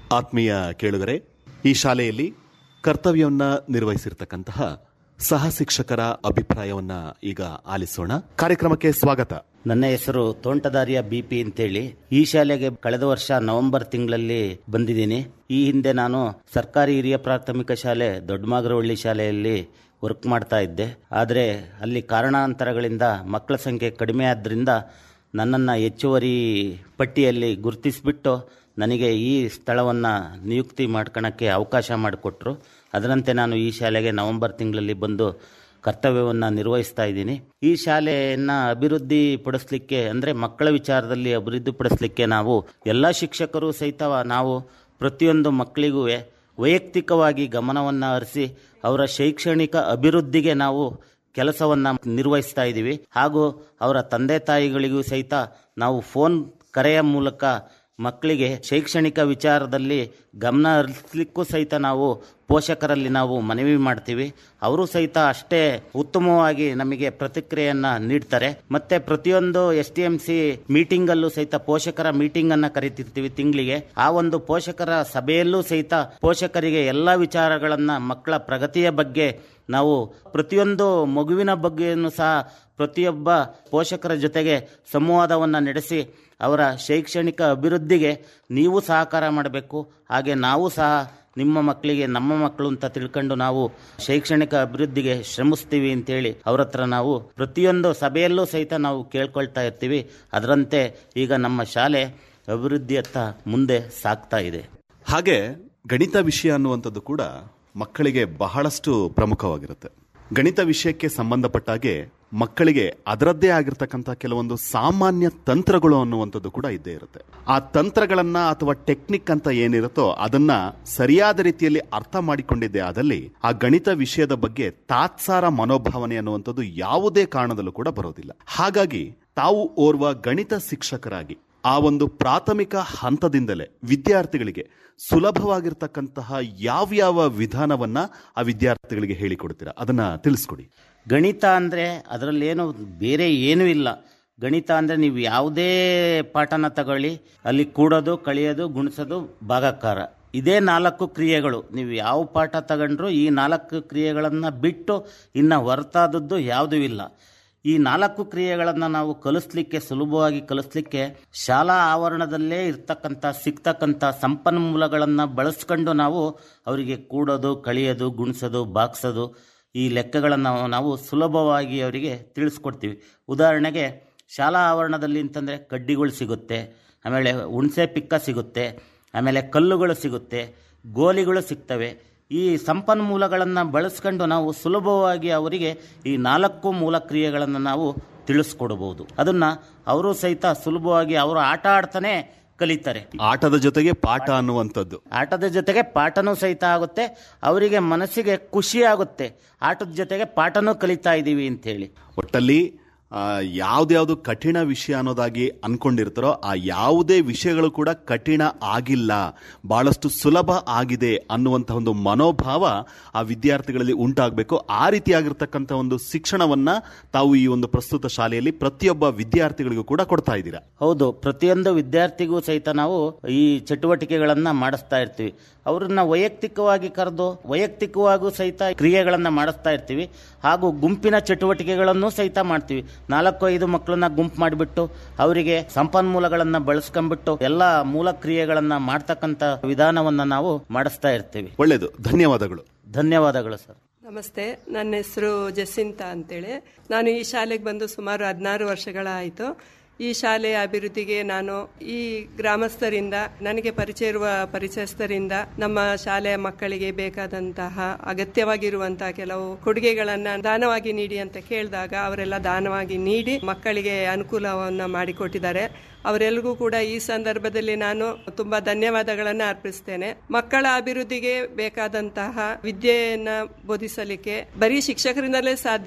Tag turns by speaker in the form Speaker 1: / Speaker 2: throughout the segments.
Speaker 1: ಆತ್ಮೀಯ ಕೇಳುಗರೆ ಈ ಶಾಲೆಯಲ್ಲಿ ಕರ್ತವ್ಯವನ್ನ ನಿರ್ವಹಿಸಿರ್ತಕ್ಕಂತಹ ಸಹ ಶಿಕ್ಷಕರ ಅಭಿಪ್ರಾಯವನ್ನ ಈಗ ಆಲಿಸೋಣ ಕಾರ್ಯಕ್ರಮಕ್ಕೆ ಸ್ವಾಗತ
Speaker 2: ನನ್ನ ಹೆಸರು ತೋಂಟದಾರಿಯ ಬಿಪಿ ಅಂತೇಳಿ ಈ ಶಾಲೆಗೆ ಕಳೆದ ವರ್ಷ ನವೆಂಬರ್ ತಿಂಗಳಲ್ಲಿ ಬಂದಿದ್ದೀನಿ ಈ ಹಿಂದೆ ನಾನು ಸರ್ಕಾರಿ ಹಿರಿಯ ಪ್ರಾಥಮಿಕ ಶಾಲೆ ದೊಡ್ಡಮಾಗರಹಳ್ಳಿ ಶಾಲೆಯಲ್ಲಿ ವರ್ಕ್ ಮಾಡ್ತಾ ಇದ್ದೆ ಆದರೆ ಅಲ್ಲಿ ಕಾರಣಾಂತರಗಳಿಂದ ಮಕ್ಕಳ ಸಂಖ್ಯೆ ಕಡಿಮೆ ಆದ್ದರಿಂದ ನನ್ನನ್ನು ಹೆಚ್ಚುವರಿ ಪಟ್ಟಿಯಲ್ಲಿ ಗುರುತಿಸಿಬಿಟ್ಟು ನನಗೆ ಈ ಸ್ಥಳವನ್ನು ನಿಯುಕ್ತಿ ಮಾಡ್ಕೊಳಕ್ಕೆ ಅವಕಾಶ ಮಾಡಿಕೊಟ್ರು ಅದರಂತೆ ನಾನು ಈ ಶಾಲೆಗೆ ನವೆಂಬರ್ ತಿಂಗಳಲ್ಲಿ ಬಂದು ಕರ್ತವ್ಯವನ್ನು ನಿರ್ವಹಿಸ್ತಾ ಇದ್ದೀನಿ ಈ ಶಾಲೆಯನ್ನು ಅಭಿವೃದ್ಧಿ ಪಡಿಸ್ಲಿಕ್ಕೆ ಅಂದರೆ ಮಕ್ಕಳ ವಿಚಾರದಲ್ಲಿ ಅಭಿವೃದ್ಧಿ ಪಡಿಸ್ಲಿಕ್ಕೆ ನಾವು ಎಲ್ಲ ಶಿಕ್ಷಕರು ಸಹಿತ ನಾವು ಪ್ರತಿಯೊಂದು ಮಕ್ಕಳಿಗೂ ವೈಯಕ್ತಿಕವಾಗಿ ಗಮನವನ್ನು ಹರಿಸಿ ಅವರ ಶೈಕ್ಷಣಿಕ ಅಭಿವೃದ್ಧಿಗೆ ನಾವು ಕೆಲಸವನ್ನು ನಿರ್ವಹಿಸ್ತಾ ಇದ್ದೀವಿ ಹಾಗೂ ಅವರ ತಂದೆ ತಾಯಿಗಳಿಗೂ ಸಹಿತ ನಾವು ಫೋನ್ ಕರೆಯ ಮೂಲಕ ಮಕ್ಕಳಿಗೆ ಶೈಕ್ಷಣಿಕ ವಿಚಾರದಲ್ಲಿ ಗಮನ ಹರಿಸಲಿಕ್ಕೂ ಸಹಿತ ನಾವು ಪೋಷಕರಲ್ಲಿ ನಾವು ಮನವಿ ಮಾಡ್ತೀವಿ ಅವರು ಸಹಿತ ಅಷ್ಟೇ ಉತ್ತಮವಾಗಿ ನಮಗೆ ಪ್ರತಿಕ್ರಿಯೆಯನ್ನ ನೀಡ್ತಾರೆ ಮತ್ತೆ ಪ್ರತಿಯೊಂದು ಎಸ್ ಟಿ ಎಂ ಸಿ ಮೀಟಿಂಗಲ್ಲೂ ಸಹಿತ ಪೋಷಕರ ಮೀಟಿಂಗ್ ಅನ್ನ ಕರಿತಿರ್ತೀವಿ ತಿಂಗಳಿಗೆ ಆ ಒಂದು ಪೋಷಕರ ಸಭೆಯಲ್ಲೂ ಸಹಿತ ಪೋಷಕರಿಗೆ ಎಲ್ಲ ವಿಚಾರಗಳನ್ನ ಮಕ್ಕಳ ಪ್ರಗತಿಯ ಬಗ್ಗೆ ನಾವು ಪ್ರತಿಯೊಂದು ಮಗುವಿನ ಬಗ್ಗೆಯನ್ನು ಸಹ ಪ್ರತಿಯೊಬ್ಬ ಪೋಷಕರ ಜೊತೆಗೆ ಸಂವಾದವನ್ನು ನಡೆಸಿ ಅವರ ಶೈಕ್ಷಣಿಕ ಅಭಿವೃದ್ಧಿಗೆ ನೀವು ಸಹಕಾರ ಮಾಡಬೇಕು ಹಾಗೆ ನಾವು ಸಹ ನಿಮ್ಮ ಮಕ್ಕಳಿಗೆ ನಮ್ಮ ಮಕ್ಕಳು ಅಂತ ತಿಳ್ಕೊಂಡು ನಾವು ಶೈಕ್ಷಣಿಕ ಅಭಿವೃದ್ಧಿಗೆ ಶ್ರಮಿಸ್ತೀವಿ ಅಂತೇಳಿ ಅವ್ರ ಹತ್ರ ನಾವು ಪ್ರತಿಯೊಂದು ಸಭೆಯಲ್ಲೂ ಸಹಿತ ನಾವು ಕೇಳ್ಕೊಳ್ತಾ ಇರ್ತೀವಿ ಅದರಂತೆ ಈಗ ನಮ್ಮ ಶಾಲೆ ಅಭಿವೃದ್ಧಿಯತ್ತ ಮುಂದೆ ಸಾಗ್ತಾ ಇದೆ
Speaker 1: ಹಾಗೆ ಗಣಿತ ವಿಷಯ ಅನ್ನುವಂಥದ್ದು ಕೂಡ ಮಕ್ಕಳಿಗೆ ಬಹಳಷ್ಟು ಪ್ರಮುಖವಾಗಿರುತ್ತೆ ಗಣಿತ ವಿಷಯಕ್ಕೆ ಸಂಬಂಧಪಟ್ಟ ಹಾಗೆ ಮಕ್ಕಳಿಗೆ ಅದರದ್ದೇ ಆಗಿರ್ತಕ್ಕಂಥ ಕೆಲವೊಂದು ಸಾಮಾನ್ಯ ತಂತ್ರಗಳು ಅನ್ನುವಂಥದ್ದು ಕೂಡ ಇದ್ದೇ ಇರುತ್ತೆ ಆ ತಂತ್ರಗಳನ್ನ ಅಥವಾ ಟೆಕ್ನಿಕ್ ಅಂತ ಏನಿರುತ್ತೋ ಅದನ್ನ ಸರಿಯಾದ ರೀತಿಯಲ್ಲಿ ಅರ್ಥ ಮಾಡಿಕೊಂಡಿದ್ದೆ ಆದಲ್ಲಿ ಆ ಗಣಿತ ವಿಷಯದ ಬಗ್ಗೆ ತಾತ್ಸಾರ ಮನೋಭಾವನೆ ಅನ್ನುವಂಥದ್ದು ಯಾವುದೇ ಕಾರಣದಲ್ಲೂ ಕೂಡ ಬರೋದಿಲ್ಲ ಹಾಗಾಗಿ ತಾವು ಓರ್ವ ಗಣಿತ ಶಿಕ್ಷಕರಾಗಿ ಆ ಒಂದು ಪ್ರಾಥಮಿಕ ಹಂತದಿಂದಲೇ ವಿದ್ಯಾರ್ಥಿಗಳಿಗೆ ಸುಲಭವಾಗಿರ್ತಕ್ಕಂತಹ ಯಾವ್ಯಾವ ವಿಧಾನವನ್ನ ಆ ವಿದ್ಯಾರ್ಥಿಗಳಿಗೆ ಹೇಳಿಕೊಡ್ತೀರಾ ಅದನ್ನ ತಿಳಿಸ್ಕೊಡಿ
Speaker 2: ಗಣಿತ ಅಂದರೆ ಅದರಲ್ಲೇನು ಬೇರೆ ಏನೂ ಇಲ್ಲ ಗಣಿತ ಅಂದರೆ ನೀವು ಯಾವುದೇ ಪಾಠನ ತಗೊಳ್ಳಿ ಅಲ್ಲಿ ಕೂಡೋದು ಕಳಿಯೋದು ಗುಣಿಸೋದು ಭಾಗಾಕಾರ ಇದೇ ನಾಲ್ಕು ಕ್ರಿಯೆಗಳು ನೀವು ಯಾವ ಪಾಠ ತಗೊಂಡ್ರು ಈ ನಾಲ್ಕು ಕ್ರಿಯೆಗಳನ್ನು ಬಿಟ್ಟು ಇನ್ನು ಹೊರತಾದದ್ದು ಯಾವುದೂ ಇಲ್ಲ ಈ ನಾಲ್ಕು ಕ್ರಿಯೆಗಳನ್ನು ನಾವು ಕಲಿಸ್ಲಿಕ್ಕೆ ಸುಲಭವಾಗಿ ಕಲಿಸ್ಲಿಕ್ಕೆ ಶಾಲಾ ಆವರಣದಲ್ಲೇ ಇರ್ತಕ್ಕಂಥ ಸಿಗ್ತಕ್ಕಂಥ ಸಂಪನ್ಮೂಲಗಳನ್ನು ಬಳಸ್ಕೊಂಡು ನಾವು ಅವರಿಗೆ ಕೂಡೋದು ಕಳಿಯೋದು ಗುಣಿಸೋದು ಬಾಗ್ಸೋದು ಈ ಲೆಕ್ಕಗಳನ್ನು ನಾವು ಸುಲಭವಾಗಿ ಅವರಿಗೆ ತಿಳಿಸ್ಕೊಡ್ತೀವಿ ಉದಾಹರಣೆಗೆ ಶಾಲಾ ಆವರಣದಲ್ಲಿ ಅಂತಂದರೆ ಕಡ್ಡಿಗಳು ಸಿಗುತ್ತೆ ಆಮೇಲೆ ಹುಣಸೆ ಪಿಕ್ಕ ಸಿಗುತ್ತೆ ಆಮೇಲೆ ಕಲ್ಲುಗಳು ಸಿಗುತ್ತೆ ಗೋಲಿಗಳು ಸಿಗ್ತವೆ ಈ ಸಂಪನ್ಮೂಲಗಳನ್ನು ಬಳಸ್ಕೊಂಡು ನಾವು ಸುಲಭವಾಗಿ ಅವರಿಗೆ ಈ ನಾಲ್ಕು ಮೂಲ ಕ್ರಿಯೆಗಳನ್ನು ನಾವು ತಿಳಿಸ್ಕೊಡ್ಬೋದು ಅದನ್ನು ಅವರು ಸಹಿತ ಸುಲಭವಾಗಿ ಅವರು ಆಟ ಆಡ್ತಾನೆ ಕಲಿತಾರೆ
Speaker 1: ಆಟದ ಜೊತೆಗೆ ಪಾಠ ಅನ್ನುವಂಥದ್ದು
Speaker 2: ಆಟದ ಜೊತೆಗೆ ಪಾಠನೂ ಸಹಿತ ಆಗುತ್ತೆ ಅವರಿಗೆ ಮನಸ್ಸಿಗೆ ಖುಷಿ ಆಗುತ್ತೆ ಆಟದ ಜೊತೆಗೆ ಪಾಠನೂ ಕಲಿತಾ ಇದ್ದೀವಿ ಅಂತೇಳಿ
Speaker 1: ಒಟ್ಟಲ್ಲಿ ಆ, ಯಾವ್ದ್ಯಾವ್ದು ಕಠಿಣ ವಿಷಯ ಅನ್ನೋದಾಗಿ ಅನ್ಕೊಂಡಿರ್ತಾರೋ ಆ ಯಾವುದೇ ವಿಷಯಗಳು ಕೂಡ ಕಠಿಣ ಆಗಿಲ್ಲ ಬಹಳಷ್ಟು ಸುಲಭ ಆಗಿದೆ ಅನ್ನುವಂಥ ಒಂದು ಮನೋಭಾವ ಆ ವಿದ್ಯಾರ್ಥಿಗಳಲ್ಲಿ ಉಂಟಾಗಬೇಕು ಆ ರೀತಿಯಾಗಿರ್ತಕ್ಕಂಥ ಒಂದು ಶಿಕ್ಷಣವನ್ನ ತಾವು ಈ ಒಂದು ಪ್ರಸ್ತುತ ಶಾಲೆಯಲ್ಲಿ ಪ್ರತಿಯೊಬ್ಬ ವಿದ್ಯಾರ್ಥಿಗಳಿಗೂ ಕೂಡ ಕೊಡ್ತಾ ಇದ್ದೀರಾ
Speaker 2: ಹೌದು ಪ್ರತಿಯೊಂದು ವಿದ್ಯಾರ್ಥಿಗೂ ಸಹಿತ ನಾವು ಈ ಚಟುವಟಿಕೆಗಳನ್ನ ಮಾಡಿಸ್ತಾ ಇರ್ತೀವಿ ಅವ್ರನ್ನ ವೈಯಕ್ತಿಕವಾಗಿ ಕರೆದು ವೈಯಕ್ತಿಕವಾಗೂ ಸಹಿತ ಕ್ರಿಯೆಗಳನ್ನ ಮಾಡಿಸ್ತಾ ಇರ್ತೀವಿ ಹಾಗೂ ಗುಂಪಿನ ಚಟುವಟಿಕೆಗಳನ್ನು ಸಹಿತ ಮಾಡ್ತೀವಿ ನಾಲ್ಕು ಐದು ಮಕ್ಕಳನ್ನ ಗುಂಪು ಮಾಡಿಬಿಟ್ಟು ಅವರಿಗೆ ಸಂಪನ್ಮೂಲಗಳನ್ನ ಬಳಸ್ಕೊಂಡ್ಬಿಟ್ಟು ಎಲ್ಲ ಮೂಲ ಕ್ರಿಯೆಗಳನ್ನ ಮಾಡ್ತಕ್ಕಂಥ ವಿಧಾನವನ್ನ ನಾವು ಮಾಡಿಸ್ತಾ ಇರ್ತೀವಿ
Speaker 1: ಒಳ್ಳೆಯದು ಧನ್ಯವಾದಗಳು
Speaker 2: ಧನ್ಯವಾದಗಳು ಸರ್
Speaker 3: ನಮಸ್ತೆ ನನ್ನ ಹೆಸರು ಜಸಿಂತಾ ಅಂತೇಳಿ ನಾನು ಈ ಶಾಲೆಗೆ ಬಂದು ಸುಮಾರು ಹದಿನಾರು ವರ್ಷಗಳಾಯಿತು ಈ ಶಾಲೆಯ ಅಭಿವೃದ್ಧಿಗೆ ನಾನು ಈ ಗ್ರಾಮಸ್ಥರಿಂದ ನನಗೆ ಪರಿಚಯ ಇರುವ ಪರಿಚಯಸ್ಥರಿಂದ ನಮ್ಮ ಶಾಲೆಯ ಮಕ್ಕಳಿಗೆ ಬೇಕಾದಂತಹ ಅಗತ್ಯವಾಗಿರುವಂತಹ ಕೆಲವು ಕೊಡುಗೆಗಳನ್ನ ದಾನವಾಗಿ ನೀಡಿ ಅಂತ ಕೇಳಿದಾಗ ಅವರೆಲ್ಲ ದಾನವಾಗಿ ನೀಡಿ ಮಕ್ಕಳಿಗೆ ಅನುಕೂಲವನ್ನ ಮಾಡಿಕೊಟ್ಟಿದ್ದಾರೆ ಅವರೆಲ್ಲರಿಗೂ ಕೂಡ ಈ ಸಂದರ್ಭದಲ್ಲಿ ನಾನು ತುಂಬಾ ಧನ್ಯವಾದಗಳನ್ನು ಅರ್ಪಿಸ್ತೇನೆ ಮಕ್ಕಳ ಅಭಿವೃದ್ಧಿಗೆ ಬೇಕಾದಂತಹ ವಿದ್ಯೆಯನ್ನ ಬೋಧಿಸಲಿಕ್ಕೆ ಬರೀ ಶಿಕ್ಷಕರಿಂದಲೇ ಸಾಧ್ಯ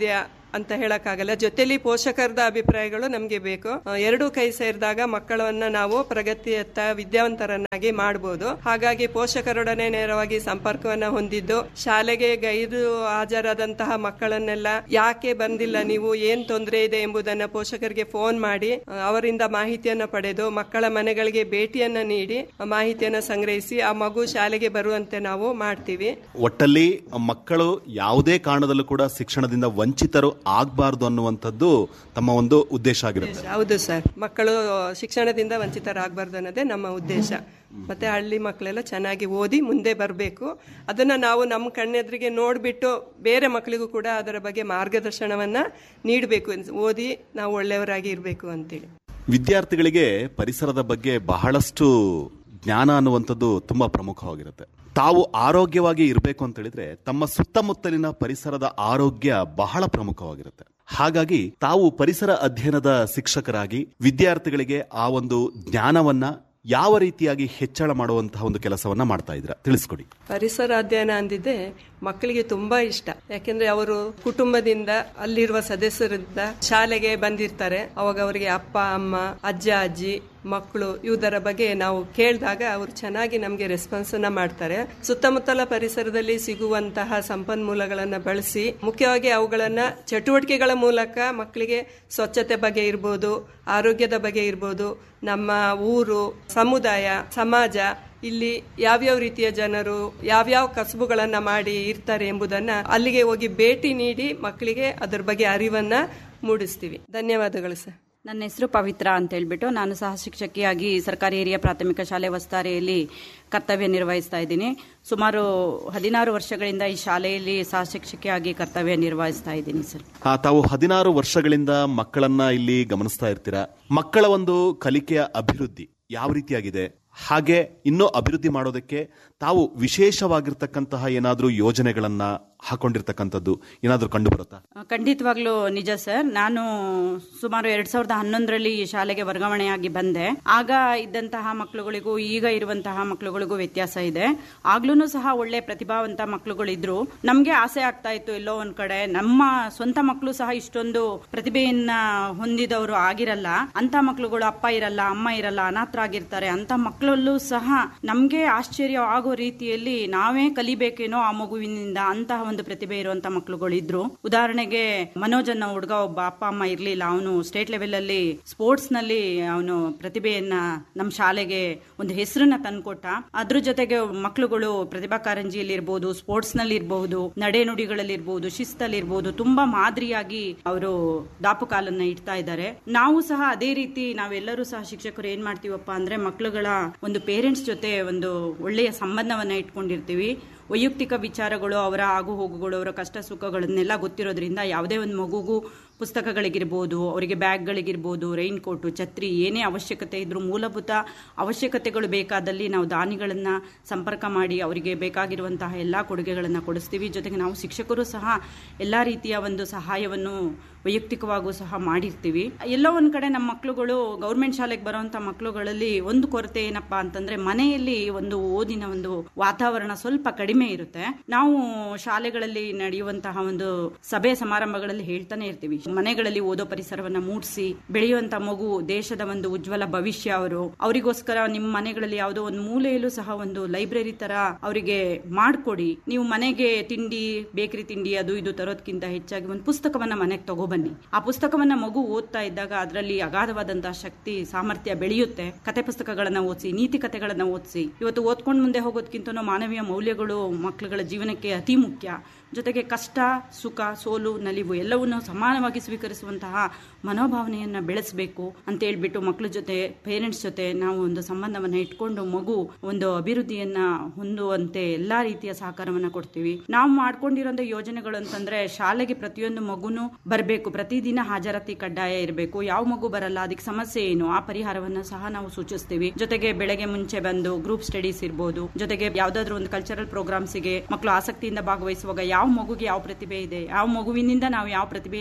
Speaker 3: ಅಂತ ಹೇಳಕ್ಕಾಗಲ್ಲ ಜೊತೆಲಿ ಪೋಷಕರದ ಅಭಿಪ್ರಾಯಗಳು ನಮಗೆ ಬೇಕು ಆ, ಎರಡೂ ಕೈ ಸೇರಿದಾಗ ಮಕ್ಕಳನ್ನ ನಾವು ಪ್ರಗತಿಯತ್ತ ವಿದ್ಯಾವಂತರನ್ನಾಗಿ ಮಾಡಬಹುದು ಹಾಗಾಗಿ ಪೋಷಕರೊಡನೆ ನೇರವಾಗಿ ಸಂಪರ್ಕವನ್ನ ಹೊಂದಿದ್ದು ಶಾಲೆಗೆ ಗೈರು ಹಾಜರಾದಂತಹ ಮಕ್ಕಳನ್ನೆಲ್ಲ ಯಾಕೆ ಬಂದಿಲ್ಲ ನೀವು ಏನ್ ತೊಂದರೆ ಇದೆ ಎಂಬುದನ್ನ ಪೋಷಕರಿಗೆ ಫೋನ್ ಮಾಡಿ ಆ, ಅವರಿಂದ ಮಾಹಿತಿಯನ್ನ ಪಡೆದು ಮಕ್ಕಳ ಮನೆಗಳಿಗೆ ಭೇಟಿಯನ್ನ ನೀಡಿ ಆ ಮಾಹಿತಿಯನ್ನ ಸಂಗ್ರಹಿಸಿ ಆ ಮಗು ಶಾಲೆಗೆ ಬರುವಂತೆ ನಾವು ಮಾಡ್ತೀವಿ
Speaker 1: ಒಟ್ಟಲ್ಲಿ ಮಕ್ಕಳು ಯಾವುದೇ ಕಾರಣದಲ್ಲೂ ಕೂಡ ಶಿಕ್ಷಣದಿಂದ ವಂಚಿತರು ಆಗಬಾರ್ದು ಅನ್ನುವಂಥದ್ದು ತಮ್ಮ ಒಂದು ಉದ್ದೇಶ ಆಗಿರುತ್ತೆ
Speaker 3: ಹೌದು ಸರ್ ಮಕ್ಕಳು ಶಿಕ್ಷಣದಿಂದ ವಂಚಿತರಾಗಬಾರ್ದು ಅನ್ನೋದೇ ನಮ್ಮ ಉದ್ದೇಶ ಮತ್ತೆ ಹಳ್ಳಿ ಮಕ್ಕಳೆಲ್ಲ ಚೆನ್ನಾಗಿ ಓದಿ ಮುಂದೆ ಬರಬೇಕು ಅದನ್ನ ನಾವು ನಮ್ಮ ಕಣ್ಣೆದುರಿಗೆ ನೋಡಿಬಿಟ್ಟು ಬೇರೆ ಮಕ್ಕಳಿಗೂ ಕೂಡ ಅದರ ಬಗ್ಗೆ ಮಾರ್ಗದರ್ಶನವನ್ನ ನೀಡಬೇಕು ಓದಿ ನಾವು ಒಳ್ಳೆಯವರಾಗಿ ಇರಬೇಕು ಅಂತೇಳಿ
Speaker 1: ವಿದ್ಯಾರ್ಥಿಗಳಿಗೆ ಪರಿಸರದ ಬಗ್ಗೆ ಬಹಳಷ್ಟು ಜ್ಞಾನ ಅನ್ನುವಂಥದ್ದು ತುಂಬಾ ಪ್ರಮುಖವಾಗಿರುತ್ತೆ ತಾವು ಆರೋಗ್ಯವಾಗಿ ಇರಬೇಕು ಅಂತ ಹೇಳಿದ್ರೆ ತಮ್ಮ ಸುತ್ತಮುತ್ತಲಿನ ಪರಿಸರದ ಆರೋಗ್ಯ ಬಹಳ ಪ್ರಮುಖವಾಗಿರುತ್ತೆ ಹಾಗಾಗಿ ತಾವು ಪರಿಸರ ಅಧ್ಯಯನದ ಶಿಕ್ಷಕರಾಗಿ ವಿದ್ಯಾರ್ಥಿಗಳಿಗೆ ಆ ಒಂದು ಜ್ಞಾನವನ್ನ ಯಾವ ರೀತಿಯಾಗಿ ಹೆಚ್ಚಳ ಮಾಡುವಂತಹ ಒಂದು ಕೆಲಸವನ್ನ ಮಾಡ್ತಾ ಇದ್ರ ತಿಳಿಸ್ಕೊಡಿ
Speaker 3: ಪರಿಸರ ಅಧ್ಯಯನ ಅಂದಿದ್ದೆ ಮಕ್ಕಳಿಗೆ ತುಂಬಾ ಇಷ್ಟ ಯಾಕೆಂದ್ರೆ ಅವರು ಕುಟುಂಬದಿಂದ ಅಲ್ಲಿರುವ ಸದಸ್ಯರಿಂದ ಶಾಲೆಗೆ ಬಂದಿರ್ತಾರೆ ಅವಾಗ ಅವರಿಗೆ ಅಪ್ಪ ಅಮ್ಮ ಅಜ್ಜ ಅಜ್ಜಿ ಮಕ್ಕಳು ಇವುದರ ಬಗ್ಗೆ ನಾವು ಕೇಳಿದಾಗ ಅವರು ಚೆನ್ನಾಗಿ ನಮಗೆ ರೆಸ್ಪಾನ್ಸ್ ಅನ್ನ ಮಾಡ್ತಾರೆ ಸುತ್ತಮುತ್ತಲ ಪರಿಸರದಲ್ಲಿ ಸಿಗುವಂತಹ ಸಂಪನ್ಮೂಲಗಳನ್ನ ಬಳಸಿ ಮುಖ್ಯವಾಗಿ ಅವುಗಳನ್ನ ಚಟುವಟಿಕೆಗಳ ಮೂಲಕ ಮಕ್ಕಳಿಗೆ ಸ್ವಚ್ಛತೆ ಬಗ್ಗೆ ಇರ್ಬೋದು ಆರೋಗ್ಯದ ಬಗ್ಗೆ ಇರ್ಬೋದು ನಮ್ಮ ಊರು ಸಮುದಾಯ ಸಮಾಜ ಇಲ್ಲಿ ಯಾವ್ಯಾವ ರೀತಿಯ ಜನರು ಯಾವ್ಯಾವ ಕಸಬುಗಳನ್ನ ಮಾಡಿ ಇರ್ತಾರೆ ಎಂಬುದನ್ನ ಅಲ್ಲಿಗೆ ಹೋಗಿ ಭೇಟಿ ನೀಡಿ ಮಕ್ಕಳಿಗೆ ಅದರ ಬಗ್ಗೆ ಅರಿವನ್ನ ಮೂಡಿಸ್ತೀವಿ ಧನ್ಯವಾದಗಳು ಸರ್
Speaker 4: ನನ್ನ ಹೆಸರು ಪವಿತ್ರ ಅಂತ ಹೇಳ್ಬಿಟ್ಟು ನಾನು ಸಹ ಶಿಕ್ಷಕಿಯಾಗಿ ಸರ್ಕಾರಿ ಹಿರಿಯ ಪ್ರಾಥಮಿಕ ಶಾಲೆ ವಸ್ತಾರೆಯಲ್ಲಿ ಕರ್ತವ್ಯ ನಿರ್ವಹಿಸ್ತಾ ಇದ್ದೀನಿ ಸುಮಾರು ಹದಿನಾರು ವರ್ಷಗಳಿಂದ ಈ ಶಾಲೆಯಲ್ಲಿ ಸಹ ಶಿಕ್ಷಕಿಯಾಗಿ ಕರ್ತವ್ಯ ನಿರ್ವಹಿಸ್ತಾ ಇದ್ದೀನಿ ಸರ್
Speaker 1: ಆ, ತಾವು ಹದಿನಾರು ವರ್ಷಗಳಿಂದ ಮಕ್ಕಳನ್ನ ಇಲ್ಲಿ ಗಮನಿಸ್ತಾ ಇರ್ತೀರಾ ಮಕ್ಕಳ ಒಂದು ಕಲಿಕೆಯ ಅಭಿವೃದ್ಧಿ ಯಾವ ರೀತಿಯಾಗಿದೆ ಹಾಗೆ ಇನ್ನೂ ಅಭಿವೃದ್ಧಿ ಮಾಡೋದಕ್ಕೆ ತಾವು ವಿಶೇಷವಾಗಿರ್ತಕ್ಕಂತಹ ಏನಾದರೂ ಯೋಜನೆಗಳನ್ನ ಹಾಕೊಂಡಿರ್ತಕ್ಕಂಥದ್ದು ಏನಾದರೂ ಕಂಡು ಬರುತ್ತಾ
Speaker 4: ಖಂಡಿತವಾಗ್ಲೂ ನಿಜ ಸರ್ ನಾನು ಸುಮಾರು ಎರಡ್ ಸಾವಿರದ ಹನ್ನೊಂದರಲ್ಲಿ ಈ ಶಾಲೆಗೆ ವರ್ಗಾವಣೆಯಾಗಿ ಬಂದೆ ಆಗ ಇದ್ದಂತಹ ಮಕ್ಕಳುಗಳಿಗೂ ಈಗ ಇರುವಂತಹ ಮಕ್ಕಳುಗಳಿಗೂ ವ್ಯತ್ಯಾಸ ಇದೆ ಆಗ್ಲೂ ಸಹ ಒಳ್ಳೆ ಪ್ರತಿಭಾವಂತ ಮಕ್ಕಳುಗಳಿದ್ರು ನಮ್ಗೆ ಆಸೆ ಆಗ್ತಾ ಇತ್ತು ಎಲ್ಲೋ ಒಂದ್ ಕಡೆ ನಮ್ಮ ಸ್ವಂತ ಮಕ್ಕಳು ಸಹ ಇಷ್ಟೊಂದು ಪ್ರತಿಭೆಯನ್ನ ಹೊಂದಿದವರು ಆಗಿರಲ್ಲ ಅಂತ ಮಕ್ಕಳುಗಳು ಅಪ್ಪ ಇರಲ್ಲ ಅಮ್ಮ ಇರಲ್ಲ ಅನಾಥರಾಗಿರ್ತಾರೆ ಅಂತ ಮಕ್ಕಳಲ್ಲೂ ಸಹ ನಮ್ಗೆ ಆಶ್ಚರ್ಯ ಆಗೋ ರೀತಿಯಲ್ಲಿ ನಾವೇ ಕಲಿಬೇಕೇನೋ ಆ ಮಗುವಿನಿಂದ ಅಂತಹ ಒಂದು ಪ್ರತಿಭೆ ಇರುವಂತ ಮಕ್ಕಳುಗಳು ಇದ್ರು ಉದಾಹರಣೆಗೆ ಮನೋಜ್ ಅನ್ನೋ ಹುಡುಗ ಒಬ್ಬ ಅಪ್ಪ ಅಮ್ಮ ಇರ್ಲಿಲ್ಲ ಅವನು ಸ್ಟೇಟ್ ಲೆವೆಲ್ ಅಲ್ಲಿ ಸ್ಪೋರ್ಟ್ಸ್ ನಲ್ಲಿ ಅವನು ಪ್ರತಿಭೆಯನ್ನ ನಮ್ಮ ಶಾಲೆಗೆ ಒಂದು ಹೆಸರನ್ನ ತಂದ್ಕೊಟ್ಟ ಅದ್ರ ಜೊತೆಗೆ ಮಕ್ಕಳುಗಳು ಪ್ರತಿಭಾ ಕಾರಂಜಿಯಲ್ಲಿ ಇರ್ಬೋದು ಸ್ಪೋರ್ಟ್ಸ್ ನಲ್ಲಿ ಇರಬಹುದು ನಡೆನುಡಿಗಳಲ್ಲಿ ಇರ್ಬೋದು ಶಿಸ್ತಲ್ಲಿ ಇರ್ಬೋದು ತುಂಬಾ ಮಾದರಿಯಾಗಿ ಅವರು ದಾಪು ಕಾಲನ್ನ ಇಡ್ತಾ ಇದ್ದಾರೆ ನಾವು ಸಹ ಅದೇ ರೀತಿ ನಾವೆಲ್ಲರೂ ಸಹ ಶಿಕ್ಷಕರು ಏನ್ ಮಾಡ್ತೀವಪ್ಪ ಅಂದ್ರೆ ಮಕ್ಕಳುಗಳ ಒಂದು ಪೇರೆಂಟ್ಸ್ ಜೊತೆ ಒಂದು ಒಳ್ಳೆಯ ಸಂಬಂಧವನ್ನ ಇಟ್ಕೊಂಡಿರ್ತೀವಿ ವೈಯಕ್ತಿಕ ವಿಚಾರಗಳು ಅವರ ಆಗು ಹೋಗುಗಳು ಅವರ ಕಷ್ಟ ಸುಖಗಳನ್ನೆಲ್ಲ ಗೊತ್ತಿರೋದ್ರಿಂದ ಯಾವುದೇ ಒಂದು ಮಗುಗೂ ಪುಸ್ತಕಗಳಿಗಿರ್ಬೋದು ಅವರಿಗೆ ಬ್ಯಾಗ್ಗಳಿಗಿರ್ಬೋದು ರೈನ್ ಕೋಟು ಛತ್ರಿ ಏನೇ ಅವಶ್ಯಕತೆ ಇದ್ರೂ ಮೂಲಭೂತ ಅವಶ್ಯಕತೆಗಳು ಬೇಕಾದಲ್ಲಿ ನಾವು ದಾನಿಗಳನ್ನ ಸಂಪರ್ಕ ಮಾಡಿ ಅವರಿಗೆ ಬೇಕಾಗಿರುವಂತಹ ಎಲ್ಲಾ ಕೊಡುಗೆಗಳನ್ನು ಕೊಡಿಸ್ತೀವಿ ಜೊತೆಗೆ ನಾವು ಶಿಕ್ಷಕರು ಸಹ ಎಲ್ಲಾ ರೀತಿಯ ಒಂದು ಸಹಾಯವನ್ನು ವೈಯಕ್ತಿಕವಾಗೂ ಸಹ ಮಾಡಿರ್ತೀವಿ ಎಲ್ಲೋ ಒಂದ್ ಕಡೆ ನಮ್ಮ ಮಕ್ಕಳುಗಳು ಗೌರ್ಮೆಂಟ್ ಶಾಲೆಗೆ ಬರುವಂತ ಮಕ್ಕಳುಗಳಲ್ಲಿ ಒಂದು ಕೊರತೆ ಏನಪ್ಪಾ ಅಂತಂದ್ರೆ ಮನೆಯಲ್ಲಿ ಒಂದು ಓದಿನ ಒಂದು ವಾತಾವರಣ ಸ್ವಲ್ಪ ಕಡಿಮೆ ಇರುತ್ತೆ ನಾವು ಶಾಲೆಗಳಲ್ಲಿ ನಡೆಯುವಂತಹ ಒಂದು ಸಭೆ ಸಮಾರಂಭಗಳಲ್ಲಿ ಹೇಳ್ತಾನೆ ಇರ್ತೀವಿ ಮನೆಗಳಲ್ಲಿ ಓದೋ ಪರಿಸರವನ್ನ ಮೂಡಿಸಿ ಬೆಳೆಯುವಂತ ಮಗು ದೇಶದ ಒಂದು ಉಜ್ವಲ ಭವಿಷ್ಯ ಅವರು ಅವರಿಗೋಸ್ಕರ ನಿಮ್ಮ ಮನೆಗಳಲ್ಲಿ ಯಾವುದೋ ಒಂದು ಮೂಲೆಯಲ್ಲೂ ಸಹ ಒಂದು ಲೈಬ್ರರಿ ತರ ಅವರಿಗೆ ಮಾಡ್ಕೊಡಿ ನೀವು ಮನೆಗೆ ತಿಂಡಿ ಬೇಕರಿ ತಿಂಡಿ ಅದು ಇದು ತರೋದ್ಕಿಂತ ಹೆಚ್ಚಾಗಿ ಒಂದು ಪುಸ್ತಕವನ್ನ ಮನೆಗೆ ತಗೋಬನ್ನಿ ಆ ಪುಸ್ತಕವನ್ನ ಮಗು ಓದ್ತಾ ಇದ್ದಾಗ ಅದರಲ್ಲಿ ಅಗಾಧವಾದಂತಹ ಶಕ್ತಿ ಸಾಮರ್ಥ್ಯ ಬೆಳೆಯುತ್ತೆ ಕತೆ ಪುಸ್ತಕಗಳನ್ನ ಓದಿಸಿ ನೀತಿ ಕತೆಗಳನ್ನ ಓದಿಸಿ ಇವತ್ತು ಓದ್ಕೊಂಡು ಮುಂದೆ ಹೋಗೋದ್ಕಿಂತ ಮಾನವೀಯ ಮೌಲ್ಯಗಳು ಮಕ್ಕಳುಗಳ ಜೀವನಕ್ಕೆ ಅತಿ ಮುಖ್ಯ ಜೊತೆಗೆ ಕಷ್ಟ ಸುಖ ಸೋಲು ನಲಿವು ಎಲ್ಲವನ್ನೂ ಸಮಾನವಾಗಿ ಸ್ವೀಕರಿಸುವಂತಹ ಮನೋಭಾವನೆಯನ್ನ ಬೆಳೆಸಬೇಕು ಅಂತ ಹೇಳ್ಬಿಟ್ಟು ಮಕ್ಕಳ ಜೊತೆ ಪೇರೆಂಟ್ಸ್ ಜೊತೆ ನಾವು ಒಂದು ಸಂಬಂಧವನ್ನ ಇಟ್ಕೊಂಡು ಮಗು ಒಂದು ಅಭಿವೃದ್ಧಿಯನ್ನ ಹೊಂದುವಂತೆ ಎಲ್ಲಾ ರೀತಿಯ ಸಹಕಾರವನ್ನ ಕೊಡ್ತೀವಿ ನಾವು ಮಾಡ್ಕೊಂಡಿರೋಂಥ ಯೋಜನೆಗಳು ಅಂತಂದ್ರೆ ಶಾಲೆಗೆ ಪ್ರತಿಯೊಂದು ಮಗುನು ಬರಬೇಕು ಪ್ರತಿದಿನ ಹಾಜರಾತಿ ಕಡ್ಡಾಯ ಇರಬೇಕು ಯಾವ ಮಗು ಬರಲ್ಲ ಅದಕ್ಕೆ ಸಮಸ್ಯೆ ಏನು ಆ ಪರಿಹಾರವನ್ನ ಸಹ ನಾವು ಸೂಚಿಸ್ತೀವಿ ಜೊತೆಗೆ ಬೆಳಗ್ಗೆ ಮುಂಚೆ ಬಂದು ಗ್ರೂಪ್ ಸ್ಟಡೀಸ್ ಇರ್ಬೋದು ಜೊತೆಗೆ ಯಾವ್ದಾದ್ರು ಒಂದು ಕಲ್ಚರಲ್ ಪ್ರೋಗ್ರಾಮ್ಸ್ಗೆ ಮಕ್ಕಳು ಆಸಕ್ತಿಯಿಂದ ಭಾಗವಹಿಸುವಾಗ ಯಾವ ಮಗುಗೆ ಯಾವ ಪ್ರತಿಭೆ ಇದೆ ಯಾವ ಮಗುವಿನಿಂದ ನಾವು ಯಾವ ಪ್ರತಿಭೆಯನ್ನು ಹೊರ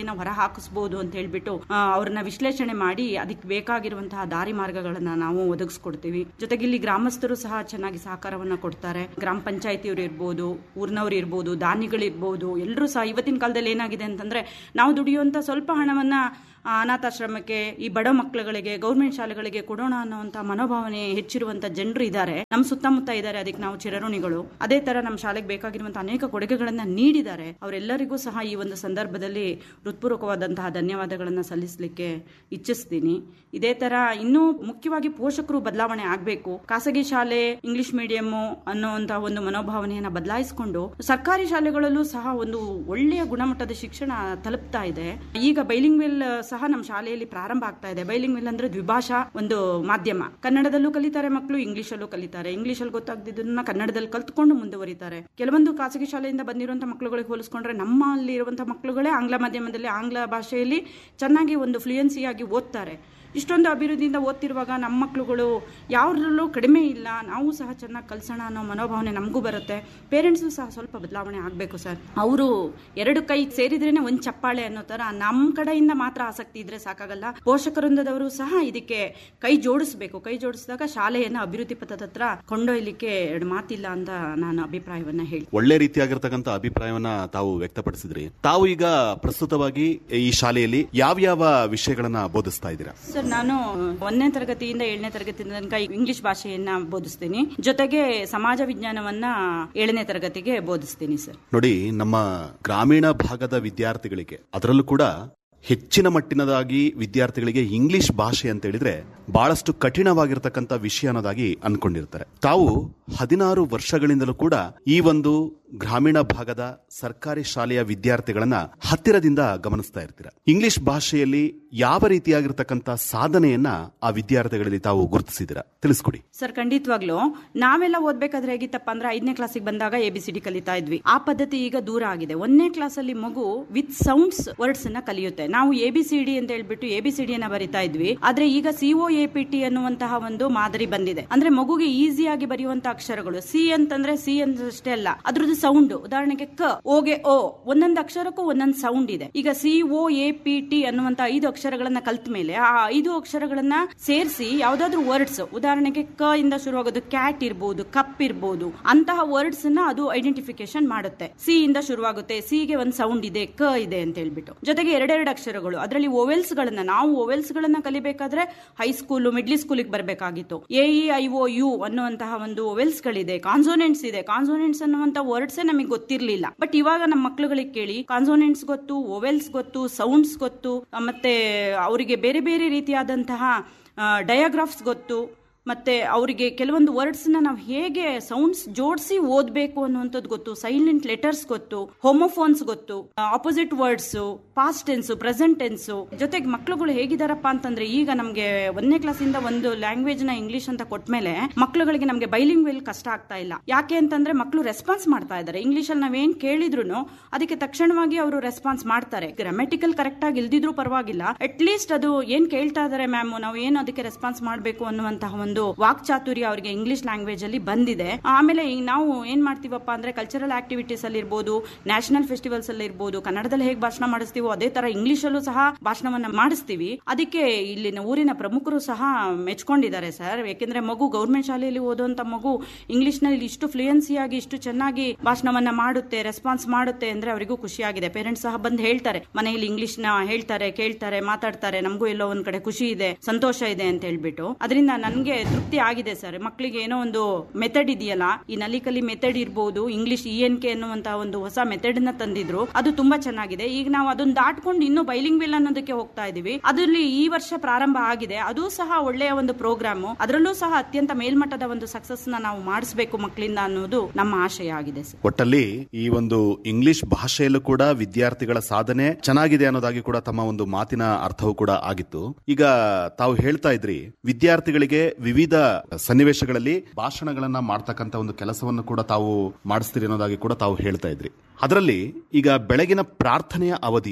Speaker 4: ಹಾಕಿಸ್ಬೋದು ಅಂತ ಹೇಳ್ಬಿಟ್ಟು ಆ, ಅವ್ರನ್ನ ವಿಶ್ಲೇಷಣೆ ಮಾಡಿ ಅದಕ್ಕೆ ಬೇಕಾಗಿರುವಂತಹ ದಾರಿ ಮಾರ್ಗಗಳನ್ನ ನಾವು ಒದಗಿಸ್ಕೊಡ್ತೀವಿ ಜೊತೆಗೆ ಇಲ್ಲಿ ಗ್ರಾಮಸ್ಥರು ಸಹ ಚೆನ್ನಾಗಿ ಸಹಕಾರವನ್ನ ಕೊಡ್ತಾರೆ ಗ್ರಾಮ ಪಂಚಾಯತಿಯವರು ಇರ್ಬೋದು ಊರ್ನವ್ರು ಇರ್ಬೋದು ದಾನಿಗಳಿರ್ಬೋದು ಎಲ್ಲರೂ ಸಹ ಇವತ್ತಿನ ಕಾಲದಲ್ಲಿ ಏನಾಗಿದೆ ಅಂತಂದ್ರೆ ನಾವು ದುಡಿಯುವಂತ ಸ್ವಲ್ಪ ಹಣವನ್ನ ಆ, ಅನಾಥಾಶ್ರಮಕ್ಕೆ ಈ ಬಡ ಮಕ್ಕಳುಗಳಿಗೆ ಗೌರ್ಮೆಂಟ್ ಶಾಲೆಗಳಿಗೆ ಕೊಡೋಣ ಅನ್ನೋಂಥ ಮನೋಭಾವನೆ ಹೆಚ್ಚಿರುವಂತ ಜನರು ಇದ್ದಾರೆ ನಮ್ಮ ಸುತ್ತಮುತ್ತ ಇದ್ದಾರೆ ಅದಕ್ಕೆ ನಾವು ಚಿರಋಣಿಗಳು ಅದೇ ತರ ನಮ್ಮ ಶಾಲೆಗೆ ಬೇಕಾಗಿರುವಂತಹ ಅನೇಕ ಕೊಡುಗೆಗಳನ್ನ ನೀಡಿದ್ದಾರೆ ಅವರೆಲ್ಲರಿಗೂ ಸಹ ಈ ಒಂದು ಸಂದರ್ಭದಲ್ಲಿ ಹೃತ್ಪೂರ್ವಕವಾದಂತಹ ಧನ್ಯವಾದಗಳನ್ನ ಸಲ್ಲಿಸಲಿಕ್ಕೆ ಇಚ್ಛಿಸ್ತೀನಿ ಇದೇ ತರ ಇನ್ನೂ ಮುಖ್ಯವಾಗಿ ಪೋಷಕರು ಬದಲಾವಣೆ ಆಗಬೇಕು ಖಾಸಗಿ ಶಾಲೆ ಇಂಗ್ಲಿಷ್ ಮೀಡಿಯಂ ಅನ್ನುವಂತಹ ಒಂದು ಮನೋಭಾವನೆಯನ್ನ ಬದಲಾಯಿಸಿಕೊಂಡು ಸರ್ಕಾರಿ ಶಾಲೆಗಳಲ್ಲೂ ಸಹ ಒಂದು ಒಳ್ಳೆಯ ಗುಣಮಟ್ಟದ ಶಿಕ್ಷಣ ತಲುಪ್ತಾ ಇದೆ ಈಗ ಬೈಲಿಂಗ್ವೆಲ್ ಸಹ ನಮ್ಮ ಶಾಲೆಯಲ್ಲಿ ಪ್ರಾರಂಭ ಆಗ್ತಾ ಇದೆ ಬೈಲಿಂಗ್ವೆಲ್ ಅಂದ್ರೆ ದ್ವಿಭಾಷಾ ಒಂದು ಮಾಧ್ಯಮ ಕನ್ನಡದಲ್ಲೂ ಕಲಿತಾರೆ ಮಕ್ಕಳು ಇಂಗ್ಲಿಷಲ್ಲೂ ಕಲಿತಾರೆ ಇಂಗ್ಲಿಷಲ್ಲಿ ಗೊತ್ತಾಗ್ದಿದ್ದನ್ನ ಕನ್ನಡದಲ್ಲಿ ಕಲ್ತ್ಕೊಂಡು ಮುಂದುವರಿತಾರೆ ಕೆಲವೊಂದು ಖಾಸಗಿ ಶಾಲೆಯಿಂದ ಬಂದಿರುವಂತಹ ಮಕ್ಕಳುಗಳಿಗೆ ಹೋಲಿಸ್ಕೊಂಡ್ರೆ ನಮ್ಮಲ್ಲಿ ಇರುವಂತಹ ಮಕ್ಕಳುಗಳೇ ಆಂಗ್ಲ ಮಾಧ್ಯಮದಲ್ಲಿ ಆಂಗ್ಲ ಭಾಷೆಯಲ್ಲಿ ಚೆನ್ನಾಗಿ ಒಂದು ಫ್ಲೂಯೆನ್ಸಿಯಾಗಿ ಓದ್ತಾರೆ ಇಷ್ಟೊಂದು ಅಭಿವೃದ್ಧಿಯಿಂದ ಓದ್ತಿರುವಾಗ ನಮ್ಮ ಮಕ್ಕಳುಗಳು ಯಾವ್ದ್ರಲ್ಲೂ ಕಡಿಮೆ ಇಲ್ಲ ನಾವು ಸಹ ಚೆನ್ನಾಗಿ ಕಲ್ಸೋಣ ಅನ್ನೋ ಮನೋಭಾವನೆ ನಮಗೂ ಬರುತ್ತೆ ಪೇರೆಂಟ್ಸು ಸಹ ಸ್ವಲ್ಪ ಬದಲಾವಣೆ ಆಗಬೇಕು ಸರ್ ಅವರು ಎರಡು ಕೈ ಸೇರಿದ್ರೇನೆ ಒಂದು ಚಪ್ಪಾಳೆ ಅನ್ನೋ ತರ ನಮ್ಮ ಕಡೆಯಿಂದ ಮಾತ್ರ ಆಸಕ್ತಿ ಇದ್ರೆ ಸಾಕಾಗಲ್ಲ ಪೋಷಕವೃಂದದವರು ಸಹ ಇದಕ್ಕೆ ಕೈ ಜೋಡಿಸ್ಬೇಕು ಕೈ ಜೋಡಿಸಿದಾಗ ಶಾಲೆಯನ್ನ ಅಭಿವೃದ್ಧಿ ಪಥದ ಹತ್ರ ಕೊಂಡೊಯ್ಲಿಕ್ಕೆ ಎರಡು ಮಾತಿಲ್ಲ ಅಂತ ನಾನು ಅಭಿಪ್ರಾಯವನ್ನ ಹೇಳಿ
Speaker 1: ಒಳ್ಳೆ ರೀತಿಯಾಗಿರ್ತಕ್ಕಂಥ ಅಭಿಪ್ರಾಯವನ್ನ ತಾವು ವ್ಯಕ್ತಪಡಿಸಿದ್ರಿ ತಾವು ಈಗ ಪ್ರಸ್ತುತವಾಗಿ ಈ ಶಾಲೆಯಲ್ಲಿ ಯಾವ್ಯಾವ ವಿಷಯಗಳನ್ನ ಬೋಧಿಸ್ತಾ ಇದ್ದೀರಾ
Speaker 4: ಸರ್ ನಾನು ಒಂದನೇ ತರಗತಿಯಿಂದ ಏಳನೇ ತರಗತಿ ತನಕ ಇಂಗ್ಲಿಷ್ ಭಾಷೆಯನ್ನ ಬೋಧಿಸ್ತೀನಿ ಜೊತೆಗೆ ಸಮಾಜ ವಿಜ್ಞಾನವನ್ನ ಏಳನೇ ತರಗತಿಗೆ ಬೋಧಿಸ್ತೀನಿ ಸರ್
Speaker 1: ನೋಡಿ ನಮ್ಮ ಗ್ರಾಮೀಣ ಭಾಗದ ವಿದ್ಯಾರ್ಥಿಗಳಿಗೆ ಅದರಲ್ಲೂ ಕೂಡ ಹೆಚ್ಚಿನ ಮಟ್ಟಿನದಾಗಿ ವಿದ್ಯಾರ್ಥಿಗಳಿಗೆ ಇಂಗ್ಲಿಷ್ ಭಾಷೆ ಅಂತ ಹೇಳಿದ್ರೆ ಬಹಳಷ್ಟು ಕಠಿಣವಾಗಿರ್ತಕ್ಕಂಥ ವಿಷಯ ಅನ್ನೋದಾಗಿ ಅನ್ಕೊಂಡಿರ್ತಾರೆ ತಾವು ಹದಿನಾರು ವರ್ಷಗಳಿಂದಲೂ ಕೂಡ ಈ ಒಂದು ಗ್ರಾಮೀಣ ಭಾಗದ ಸರ್ಕಾರಿ ಶಾಲೆಯ ವಿದ್ಯಾರ್ಥಿಗಳನ್ನ ಹತ್ತಿರದಿಂದ ಗಮನಿಸ್ತಾ ಇರ್ತೀರ ಇಂಗ್ಲಿಷ್ ಭಾಷೆಯಲ್ಲಿ ಯಾವ ರೀತಿಯಾಗಿರ್ತಕ್ಕಂಥ ಸಾಧನೆಯನ್ನ ಆ ವಿದ್ಯಾರ್ಥಿಗಳಲ್ಲಿ ತಾವು ಗುರುತಿಸಿದಿರ ತಿಳಿಸ್ಕೊಡಿ
Speaker 4: ಸರ್ ಖಂಡಿತವಾಗ್ಲು ನಾವೆಲ್ಲ ಓದ್ಬೇಕಾದ್ರೆ ಹೇಗಿತ್ತಪ್ಪ ಅಂದ್ರೆ ಐದನೇ ಕ್ಲಾಸಿಗೆ ಬಂದಾಗ ಎ ಬಿ ಸಿ ಡಿ ಕಲಿತಾ ಇದ್ವಿ ಆ ಪದ್ಧತಿ ಈಗ ದೂರ ಆಗಿದೆ ಒಂದನೇ ಕ್ಲಾಸ್ ಅಲ್ಲಿ ಮಗು ವಿತ್ ಸೌಂಡ್ಸ್ ವರ್ಡ್ಸ್ ಅನ್ನ ಕಲಿಯುತ್ತೆ ನಾವು ಎ ಬಿ ಸಿ ಡಿ ಅಂತ ಹೇಳ್ಬಿಟ್ಟು ಎ ಬಿ ಸಿ ಡಿ ಅನ್ನ ಬರಿತಾ ಇದ್ವಿ ಆದ್ರೆ ಈಗ ಸಿಒ ಎ ಪಿ ಟಿ ಅನ್ನುವಂತಹ ಒಂದು ಮಾದರಿ ಬಂದಿದೆ ಅಂದ್ರೆ ಮಗುಗೆ ಈಸಿಯಾಗಿ ಬರೆಯುವಂತ ಅಕ್ಷರಗಳು ಸಿ ಅಂತಂದ್ರೆ ಸಿ ಅಷ್ಟೇ ಅಲ್ಲ ಅದ್ರದ್ದು ಸೌಂಡ್ ಉದಾಹರಣೆಗೆ ಕ ಓಗೆ ಓ ಒಂದೊಂದು ಅಕ್ಷರಕ್ಕೂ ಒಂದೊಂದು ಸೌಂಡ್ ಇದೆ ಈಗ C O A P T ಅನ್ನುವಂತ ಐದು ಅಕ್ಷರಗಳನ್ನ ಕಲ್ತ ಮೇಲೆ ಆ ಐದು ಅಕ್ಷರಗಳನ್ನ ಸೇರಿಸಿ ಯಾವ್ದಾದ್ರು ವರ್ಡ್ಸ್ ಉದಾಹರಣೆಗೆ ಕ ಇಂದ ಶುರುವಾಗೋದು ಕ್ಯಾಟ್ ಇರ್ಬೋದು ಕಪ್ ಇರ್ಬೋದು ಅಂತಹ ವರ್ಡ್ಸ್ ನ ಅದು ಐಡೆಂಟಿಫಿಕೇಶನ್ ಮಾಡುತ್ತೆ ಸಿ ಇಂದ ಶುರುವಾಗುತ್ತೆ ಸಿ ಗೆ ಒಂದು ಸೌಂಡ್ ಇದೆ ಕ ಇದೆ ಅಂತ ಹೇಳ್ಬಿಟ್ಟು ಜೊತೆಗೆ ಎರಡೆರಡು ಅಕ್ಷರಗಳು ಅದರಲ್ಲಿ ಓವೆಲ್ಸ್ ಗಳನ್ನ ನಾವು ಓವೆಲ್ಸ್ ಗಳನ್ನ ಕಲಿಬೇಕಾದ್ರೆ ಹೈಸ್ಕೂಲ್ ಮಿಡ್ಲಿ ಸ್ಕೂಲಿಗೆ ಬರಬೇಕಾಗಿತ್ತು A E I O U ಅನ್ನುವಂತಹ ಒಂದು ಓವೆಲ್ಸ್ ಗಳಿದೆ ಕಾನ್ಸೋನೆಂಟ್ಸ್ ಇದೆ ಕಾನ್ಸೋನೆಂಟ್ಸ್ ಅನ್ನುವಂತ ವರ್ಡ್ಸ್ ನಮಗೆ ಗೊತ್ತಿರ್ಲಿಲ್ಲ ಬಟ್ ಇವಾಗ ನಮ್ಮ ಮಕ್ಳುಗಳಿಗೆ ಕೇಳಿ ಕಾನ್ಸೋನೆಂಟ್ಸ್ ಗೊತ್ತು ಓವೆಲ್ಸ್ ಗೊತ್ತು ಸೌಂಡ್ಸ್ ಗೊತ್ತು ಆ, ಮತ್ತೆ ಅವರಿಗೆ ಬೇರೆ ಬೇರೆ ರೀತಿಯಾದಂತಹ ಡಯಾಗ್ರಾಫ್ಸ್ ಗೊತ್ತು ಮತ್ತೆ ಅವರಿಗೆ ಕೆಲವೊಂದು ವರ್ಡ್ಸ್ ನ ನಾವು ಹೇಗೆ ಸೌಂಡ್ಸ್ ಜೋಡಿಸಿ ಓದಬೇಕು ಅನ್ನುವಂಥದ್ದು ಗೊತ್ತು ಸೈಲೆಂಟ್ ಲೆಟರ್ಸ್ ಗೊತ್ತು ಹೋಮೋಫೋನ್ಸ್ ಗೊತ್ತು opposite words past tense present tense ಜೊತೆಗೆ ಮಕ್ಳುಗಳು ಹೇಗಿದಾರಪ್ಪ ಅಂತಂದ್ರೆ ಈಗ ನಮಗೆ ಒಂದನೇ ಕ್ಲಾಸಿಂದ ಒಂದು ಲ್ಯಾಂಗ್ವೇಜ್ ನ ಇಂಗ್ಲಿಷ್ ಅಂತ ಕೊಟ್ಮೇಲೆ ಮಕ್ಳುಗಳಿಗೆ ನಮಗೆ ಬೈಲಿಂಗ್ ವೆಲ್ ಕಷ್ಟ ಆಗ್ತಾ ಇಲ್ಲ ಯಾಕೆ ಅಂತಂದ್ರೆ ಮಕ್ಕಳು ರೆಸ್ಪಾನ್ಸ್ ಮಾಡ್ತಾ ಇದ್ದಾರೆ ಇಂಗ್ಲಿಷ್ ಅಲ್ಲಿ ನಾವೇನ್ ಕೇಳಿದ್ರು ಅದಕ್ಕೆ ತಕ್ಷಣವಾಗಿ ಅವರು ರೆಸ್ಪಾನ್ಸ್ ಮಾಡ್ತಾರೆ ಗ್ರಾಮೆಟಿಕಲ್ ಕರೆಕ್ಟ್ ಆಗಿ ಇಲ್ದಿದ್ರು ಪರವಾಗಿಲ್ಲ ಅಟ್ ಲೀಸ್ಟ್ ಅದು ಏನ್ ಕೇಳ್ತಾ ಇದಾರೆ ಮ್ಯಾಮ್ ನಾವು ಏನು ಅದಕ್ಕೆ ರೆಸ್ಪಾನ್ಸ್ ಮಾಡಬೇಕು ಅನ್ನುವಂತಹ ಒಂದು ವಾಕ್ಚಾತುರ್ಯ ಅವರಿಗೆ ಇಂಗ್ಲಿಷ್ ಲ್ಯಾಂಗ್ವೇಜ್ ಅಲ್ಲಿ ಬಂದಿದೆ ಆಮೇಲೆ ಈಗ ನಾವು ಏನ್ ಮಾಡ್ತೀವಪ್ಪ ಅಂದ್ರೆ ಕಲ್ಚರಲ್ ಆಕ್ಟಿವಿಟೀಸ್ ಅಲ್ಲಿ ಇರ್ಬೋದು ನ್ಯಾಷನಲ್ ಫೆಸ್ಟಿವಲ್ಸ್ ಅಲ್ಲಿ ಇರ್ಬೋದು ಕನ್ನಡದಲ್ಲಿ ಹೇಗೆ ಭಾಷಣ ಮಾಡಿಸ್ತೀವೋ ಅದೇ ತರ ಇಂಗ್ಲಿಷ್ ಅಲ್ಲೂ ಸಹ ಭಾಷಣವನ್ನ ಮಾಡಿಸ್ತೀವಿ ಅದಕ್ಕೆ ಇಲ್ಲಿನ ಊರಿನ ಪ್ರಮುಖರು ಸಹ ಮೆಚ್ಕೊಂಡಿದ್ದಾರೆ ಸರ್ ಯಾಕೆಂದ್ರೆ ಮಗು ಗೌರ್ಮೆಂಟ್ ಶಾಲೆಯಲ್ಲಿ ಓದುವಂತ ಮಗು ಇಂಗ್ಲಿಷ್ ನಲ್ಲಿ ಇಷ್ಟು ಫ್ಲೂಯೆನ್ಸಿಯಾಗಿ ಇಷ್ಟು ಚೆನ್ನಾಗಿ ಭಾಷಣವನ್ನ ಮಾಡುತ್ತೆ ರೆಸ್ಪಾನ್ಸ್ ಮಾಡುತ್ತೆ ಅಂದ್ರೆ ಅವರಿಗೂ ಖುಷಿಯಾಗಿದೆ ಪೇರೆಂಟ್ಸ್ ಸಹ ಬಂದು ಹೇಳ್ತಾರೆ ಮನೆಯಲ್ಲಿ ಇಂಗ್ಲಿಷ್ ನ ಹೇಳ್ತಾರೆ ಕೇಳ್ತಾರೆ ಮಾತಾಡ್ತಾರೆ ನಮಗೂ ಎಲ್ಲೋ ಒಂದ್ ಕಡೆ ಖುಷಿ ಇದೆ ಸಂತೋಷ ಇದೆ ಅಂತ ಹೇಳ್ಬಿಟ್ಟು ಅದರಿಂದ ನನ್ಗೆ ತೃಪ್ತಿ ಆಗಿದೆ ಸರ್ ಮಕ್ಕಳಿಗೆ ಏನೋ ಒಂದು ಮೆಥಡ್ ಇದೆಯಲ್ಲ ಈ ನಲಿಕಲಿ ಮೆಥಡ್ ಇರ್ಬೋದು ಇಂಗ್ಲಿಷ್ ಇ ಎನ್ ಕೆ ಅನ್ನುವಂತಹ ಒಂದು ಹೊಸ ಮೆಥಡ್ ನ ತಂದಿದ್ರು ಅದು ತುಂಬಾ ಚೆನ್ನಾಗಿದೆ ಈಗ ನಾವು ಅದನ್ನ ದಾಟ್ಕೊಂಡು ಇನ್ನು ಬೈಲಿಂಗ್ ವಿಲ್ ಅನ್ನೋದಕ್ಕೆ ಹೋಗ್ತಾ ಇದೀವಿ ಅದರಲ್ಲಿ ಈ ವರ್ಷ ಪ್ರಾರಂಭ ಆಗಿದೆ ಅದು ಸಹ ಒಳ್ಳೆಯ ಒಂದು ಪ್ರೋಗ್ರಾಮ್ ಅದರಲ್ಲೂ ಸಹ ಅತ್ಯಂತ ಮೇಲ್ಮಟ್ಟದ ಒಂದು ಸಕ್ಸಸ್ ನ ನಾವು ಮಾಡಿಸಬೇಕು ಮಕ್ಕಳಿಂದ ಅನ್ನೋದು ನಮ್ಮ ಆಶಯ ಆಗಿದೆ ಸರ್
Speaker 1: ಒಟ್ಟಲ್ಲಿ ಈ ಒಂದು ಇಂಗ್ಲಿಷ್ ಭಾಷೆಯಲ್ಲೂ ಕೂಡ ವಿದ್ಯಾರ್ಥಿಗಳ ಸಾಧನೆ ಚೆನ್ನಾಗಿದೆ ಅನ್ನೋದಾಗಿ ಕೂಡ ತಮ್ಮ ಒಂದು ಮಾತಿನ ಅರ್ಥವೂ ಕೂಡ ಆಗಿತ್ತು ಈಗ ತಾವು ಹೇಳ್ತಾ ಇದ್ರಿ ವಿದ್ಯಾರ್ಥಿಗಳಿಗೆ ವಿವಿಧ ಸನ್ನಿವೇಶಗಳಲ್ಲಿ ಭಾಷಣಗಳನ್ನ ಮಾಡ್ತಕ್ಕಂತ ಒಂದು ಕೆಲಸವನ್ನು ಕೂಡ ತಾವು ಮಾಡಿಸ್ತೀರಿ ಅನ್ನೋದಾಗಿ ಕೂಡ ತಾವು ಹೇಳ್ತಾ ಇದ್ರಿ ಅದರಲ್ಲಿ ಈಗ ಬೆಳಗಿನ ಪ್ರಾರ್ಥನೆಯ ಅವಧಿಯಲ್ಲಿ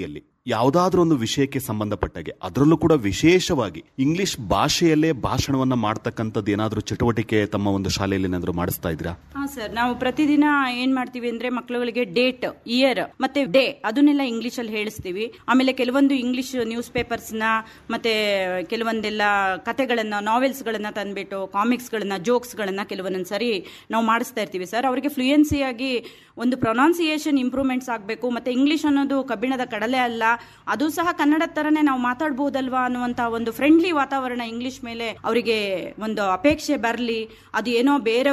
Speaker 1: ಯಾವುದಾದ್ರೂ ಒಂದು ವಿಷಯಕ್ಕೆ ಸಂಬಂಧಪಟ್ಟಾಗೆ ಅದರಲ್ಲೂ ಕೂಡ ವಿಶೇಷವಾಗಿ ಇಂಗ್ಲಿಷ್ ಭಾಷೆಯಲ್ಲೇ ಭಾಷಣವನ್ನ ಮಾಡ್ತಕ್ಕಂಥದ್ದು ಏನಾದ್ರೂ ಚಟುವಟಿಕೆ ತಮ್ಮ ಒಂದು ಶಾಲೆಯಲ್ಲಿ ಏನಾದ್ರೂ ಮಾಡಿಸ್ತಾ ಇದ್ದೀರಾ
Speaker 4: ಹಾ ಸರ್ ನಾವು ಪ್ರತಿದಿನ ಏನ್ ಮಾಡ್ತೀವಿ ಅಂದ್ರೆ ಮಕ್ಕಳುಗಳಿಗೆ ಡೇಟ್ ಇಯರ್ ಮತ್ತೆ ಡೇ ಅದನ್ನೆಲ್ಲ ಇಂಗ್ಲಿಷ್ ಅಲ್ಲಿ ಹೇಳಿಸ್ತೀವಿ ಆಮೇಲೆ ಕೆಲವೊಂದು ಇಂಗ್ಲಿಷ್ ನ್ಯೂಸ್ ಪೇಪರ್ಸ್ ನ ಮತ್ತೆ ಕೆಲವೊಂದೆಲ್ಲ ಕತೆಗಳನ್ನ ನಾವೆಲ್ಸ್ ಗಳನ್ನ ತಂದ್ಬಿಟ್ಟು ಕಾಮಿಕ್ಸ್ ಗಳನ್ನ ಜೋಕ್ಸ್ ಗಳನ್ನ ಕೆಲವೊಂದೊಂದ್ ಸರಿ ನಾವು ಮಾಡಿಸ್ತಾ ಇರ್ತೀವಿ ಸರ್ ಅವರಿಗೆ ಫ್ಲೂಯೆನ್ಸಿ ಆಗಿ ಒಂದು ಪ್ರೊನೌನ್ಸಿಯೇಷನ್ ಇಂಪ್ರೂವ್ಮೆಂಟ್ಸ್ ಆಗಬೇಕು ಮತ್ತೆ ಇಂಗ್ಲಿಷ್ ಅನ್ನೋದು ಕಬ್ಬಿಣದ ಕಡಲೆ ಅಲ್ಲ ಅದು ಸಹ ಕನ್ನಡದ ತರನೇ ನಾವು ಮಾತಾಡಬಹುದಲ್ವಾ ಅನ್ನುವಂತ ಒಂದು ಫ್ರೆಂಡ್ಲಿ ವಾತಾವರಣ ಇಂಗ್ಲಿಷ್ ಮೇಲೆ ಅವರಿಗೆ ಒಂದು ಅಪೇಕ್ಷೆ ಬರಲಿ ಅದು ಏನೋ ಬೇರೆ